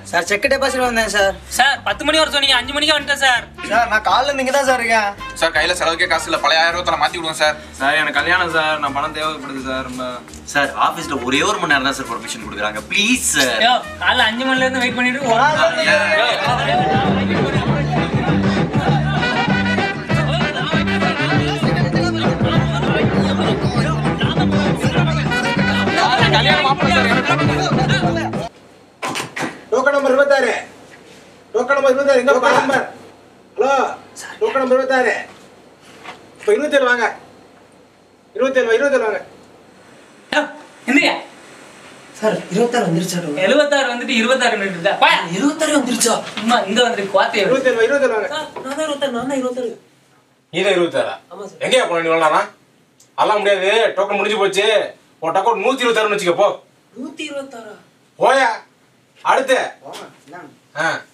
sir cheque deposit வந்தேன் sir sir பத்து மணி வர சொன்னீங்க அஞ்சு மணிக்கு வந்துட்டேன் சார் சார் நான் காலைல இருந்து இங்கே தான் சார் இருக்கேன் சார் கையில செலவுக்கே காசு இல்ல பழைய ஆயிரம் ரூபாய் மாத்தி விடுவோம் சார் சார் எனக்கு கல்யாணம் சார் நான் பணம் தேவைப்படுது சார் ரொம்ப சார் ஆபீஸ்ல ஒரே ஒரு மணி நேரம் தான் சார் பர்மிஷன் கொடுக்குறாங்க ப்ளீஸ் சார் யோ காலைல அஞ்சு மணில இருந்து வெயிட் பண்ணிட்டு ஒரு- டோக்கன் நம்பர் இருபத்தாறு டோக்கன் நம்பர் இருபத்தாறு எங்க token number hello token number இருபத்தாறு இப்போ இருபத்தேழு வாங்க இருபத்தேழு வா, இருபத்தேழு வாங்க யோ, இந்தியா சார் இருபத்தாறு வந்துருச்சா எழுபத்தாறு வந்துட்டு இருபத்தாறு நின்றுதா பா இருபத்தாறு வந்துருச்சா சும்மா இங்க வந்துட்டு குவாத்தே இருபத்தேழு வா, இருபத்தேழு வாங்க நான் தான் இருபத்தாறு நான் தான் இருபத்தாறு நீதான் இருபத்தாறா எங்கேயா போன நீ வரலாமா அதெல்லாம் முடியாது டோக்கன் முடிஞ்சு போச்சு உன் டோக்கன் நூத்தி இருபத்தாறுன்னு வச்சுக்க போ நூத்தி இருபத்தாறா போயா அடுத்து ஆ